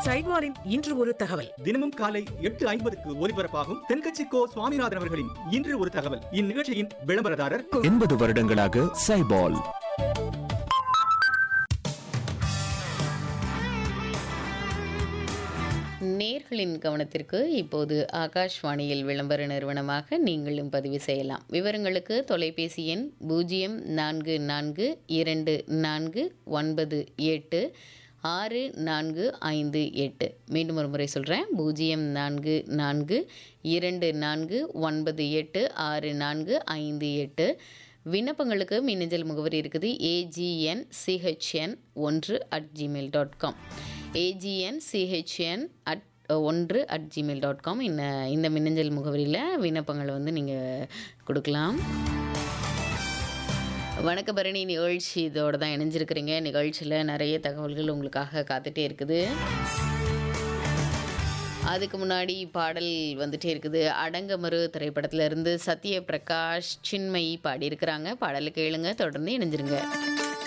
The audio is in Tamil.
சைட்வாரின் இன்று ஒரு தகவல் தினமும் காலை எட்டு ஐம்பதுக்கு ஒலிபரப்பாகும் தென்கட்சி கோ சுவாமிநாதன் அவர்களின் இன்று ஒரு தகவல் இந்நிகழ்ச்சியின் விளம்பரதாரர் எண்பது வருடங்களாக சைபால் நேர்களின் கவனத்திற்கு இப்போது ஆகாஷ்வாணியில் விளம்பர நிறுவனமாக நீங்களும் பதிவு செய்யலாம் விவரங்களுக்கு தொலைபேசி எண் பூஜ்ஜியம் நான்கு நான்கு இரண்டு நான்கு ஒன்பது எட்டு ஆறு நான்கு ஐந்து எட்டு மீண்டும் ஒரு முறை சொல்கிறேன் பூஜ்ஜியம் நான்கு நான்கு இரண்டு நான்கு ஒன்பது எட்டு ஆறு நான்கு ஐந்து எட்டு விண்ணப்பங்களுக்கு மின்னஞ்சல் முகவரி இருக்குது ஏஜிஎன் சிஹெச்என் ஒன்று at Gmail dot com AGN CHN at ஒன்று அட் ஜிமெயில் டாட் காம் இந்த இந்த மின்னஞ்சல் முகவரியில் விண்ணப்பங்களை வந்து நீங்கள் கொடுக்கலாம் வணக்க பரணி நிகழ்ச்சி இதோட தான் இணைஞ்சிருக்கிறீங்க நிகழ்ச்சியில் நிறைய தகவல்கள் உங்களுக்காக காத்துட்டே இருக்குது அதுக்கு முன்னாடி பாடல் வந்துட்டே இருக்குது அடங்கமறு திரைப்படத்துல இருந்து சத்ய பிரகாஷ் சின்மயி பாடியிருக்கிறாங்க பாடலுக்கு கேளுங்க தொடர்ந்து இணைஞ்சிருங்க